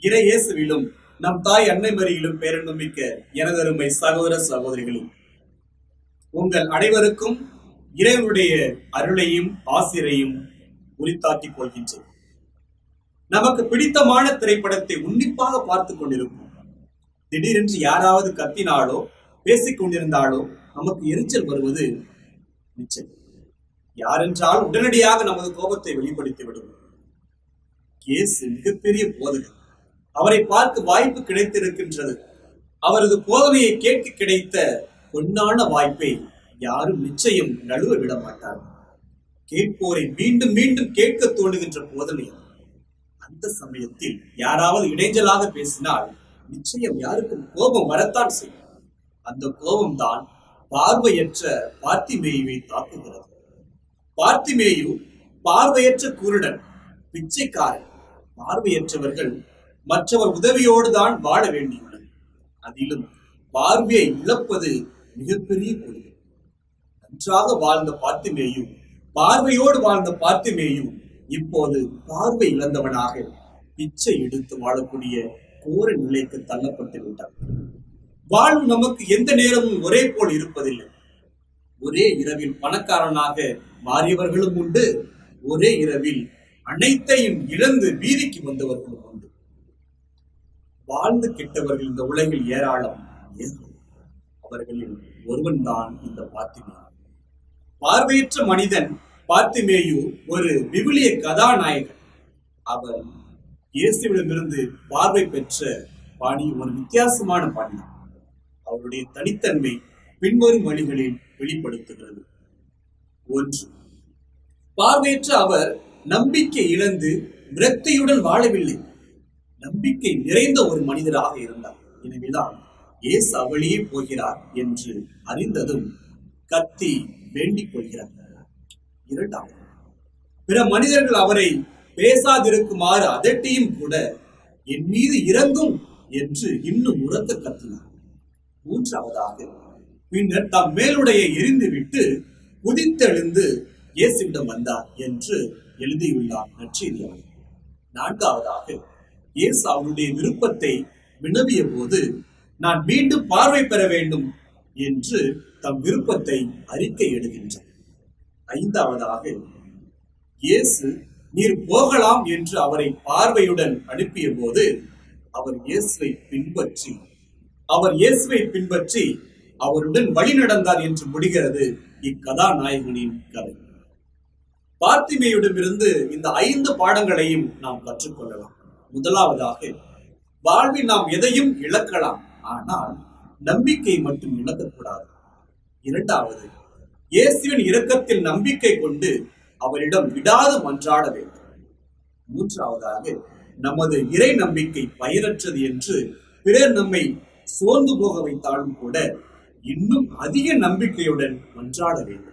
இறை இயேசுவிலும் நம் தாய் அன்னை மரியிலும் பேரன்பு மிக்க எனதருமை சகோதர சகோதரிகளே உங்கள் அனைவருக்கும் இறைவனுடைய அருளையும் ஆசிரையும் உரித்தாக்கிக் கொள்கின்றேன் நமக்கு பிடித்தமான திரைப்படத்தை உன்னிப்பாக பார்த்துக் கொண்டிருப்போம் திடீரென்று யாராவது கத்தினாலோ பேசிக் கொண்டிருந்தாலோ நமக்கு எரிச்சல் வருவது நிச்சயம் யாரென்றால் உடனடியாக நமது கோபத்தை வெளிப்படுத்தி விடுவோம் இயேசு மிகப்பெரிய போதகர் அவரை பார்க்க வாய்ப்பு கிடைத்திருக்கின்றது அவரது போதனையை கேட்க கிடைத்த பொன்னான வாய்ப்பை யாரும் நிச்சயம் நழுவ விட மாட்டார் கேட்போரை மீண்டும் மீண்டும் கேட்க தோணுகின்ற போதனை அது. அந்த சமயத்தில் யாராவது இடைஞ்சலாக பேசினால் நிச்சயம் யாருக்கும் கோபம் வரத்தான் செய்யும் அந்த கோபம் தான் பார்வையற்ற பார்த்திமேயுவை தாக்குகிறது பார்த்திமேயு பார்வையற்ற குருடன் பிச்சைக்காரன் பார்வையற்றவர்கள் மற்றவர் உதவியோடு தான் வாழ வேண்டியுள்ளது அதிலும் பார்வையை இழப்பது மிகப்பெரிய கொடுமை நன்றாக வாழ்ந்த பார்த்திமேயு பார்வையோடு வாழ்ந்த பார்த்திமேயு இப்போது பார்வை இழந்தவனாக பிச்சை எடுத்து வாழக்கூடிய கோர நிலைக்கு தள்ளப்பட்டு விட்டான் வாழ்வு நமக்கு எந்த நேரமும் ஒரே போல் இருப்பதில்லை ஒரே இரவில் பணக்காரனாக மாறியவர்களும் உண்டு ஒரே இரவில் அனைத்தையும் இழந்து வீதிக்கு வந்தவர்களும் உண்டு வாழ்ந்து கெட்டவர்கள் இந்த உலகில் ஏராளம் ஏராளம். அவர்களில் ஒருவன் தான் இந்த பார்த்திமேயு பார்வையற்ற மனிதன் பார்த்திமேயு ஒரு விவிலிய கதாநாயகன் அவர் இயேசுவிடமிருந்து பார்வை பெற்ற பாணி ஒரு வித்தியாசமான பாணி அவருடைய தனித்தன்மை பின்வரும் வழிகளில் வெளிப்படுத்துகிறது ஒன்று பார்வையற்ற அவர் நம்பிக்கை இழந்து விரக்தியுடன் வாழவில்லை நம்பிக்கை நிறைந்த ஒரு மனிதராக இருந்தார் எனவேதான் இயேசு அவளியே போகிறார் என்று அறிந்ததும் கத்தி வேண்டிக் கொள்கிறார் இரண்டாவது பிற மனிதர்கள் அவரை பேசாதிருக்குமாறு அதட்டியும் கூட என் மீது இறங்கும் என்று இன்னும் உரத்த கத்தினார் மூன்றாவதாக பின்னர் தம் மேலுடையை எரிந்துவிட்டு குதித்தெழுந்து இயேசுவிடம் வந்தார் என்று எழுதியுள்ளார் நற்செய்தியாளர் நான்காவதாக இயேசு அவருடைய விருப்பத்தை வினவிய போது நான் மீண்டும் பார்வை பெற வேண்டும் என்று தம் விருப்பத்தை அறிக்கை எடுகின்றார் ஐந்தாவதாக இயேசு நீர் போகலாம் என்று அவரை பார்வையுடன் அனுப்பிய போது அவர் இயேசுவை பின்பற்றி அவர் இயேசுவை பின்பற்றி அவருடன் வழி நடந்தார் என்று முடிகிறது இக்கதாநாயகனின் கதை பார்த்திமேயுடமிருந்து இந்த ஐந்து பாடங்களையும் நாம் கற்றுக்கொள்ளலாம் முதலாவதாக வாழ்வில் நாம் எதையும் இழக்கலாம் ஆனால் நம்பிக்கை மட்டும் இழக்கக்கூடாது இரண்டாவது இயேசுவின் இரக்கத்தில் நம்பிக்கை கொண்டு அவரிடம் விடாது மன்றாட வேண்டும் மூன்றாவதாக நமது இறை நம்பிக்கை பயனற்றது என்று பிறர் நம்மை சோர்ந்து போக வைத்தாலும் கூட இன்னும் அதிக நம்பிக்கையுடன் மன்றாட வேண்டும்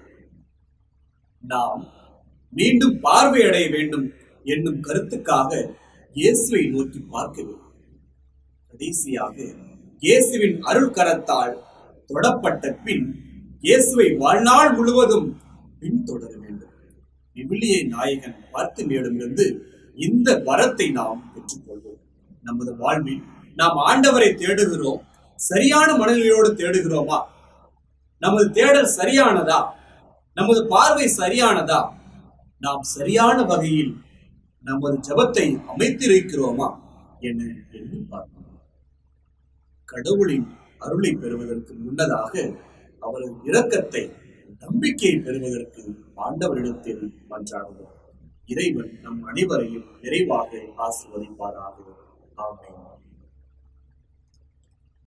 நாம் மீண்டும் பார்வையடைய வேண்டும் என்னும் கருத்துக்காக இயேசுவை நோக்கி பார்க்க வேண்டும் கடைசியாக இயேசுவின் அருள் கரத்தால் தொடப்பட்ட பின் இயேசுவை வாழ்நாள் முழுவதும் பின்தொடர வேண்டும் விவிலிய நாயகன் பார்த்திமேடமிருந்து இந்த வரத்தை நாம் பெற்றுக்கொள்வோம் நமது வாழ்வில் நாம் ஆண்டவரை தேடுகிறோம் சரியான மனநிலையோடு தேடுகிறோமா நமது தேடல் சரியானதா நமது பார்வை சரியானதா நாம் சரியான வகையில் நமது ஜபத்தை அமைத்திருக்கிறோமா என எண்ணி பார்ப்போம் கடவுளின் அருளை பெறுவதற்கு முன்னதாக அவரது இரக்கத்தை நம்பிக்கையை பெறுவதற்கு ஆண்டவரிடத்தில் மன்றாடுவோம் இறைவன் நம் அனைவரையும் நிறைவாக ஆசிர்வதிப்பாராக ஆமென்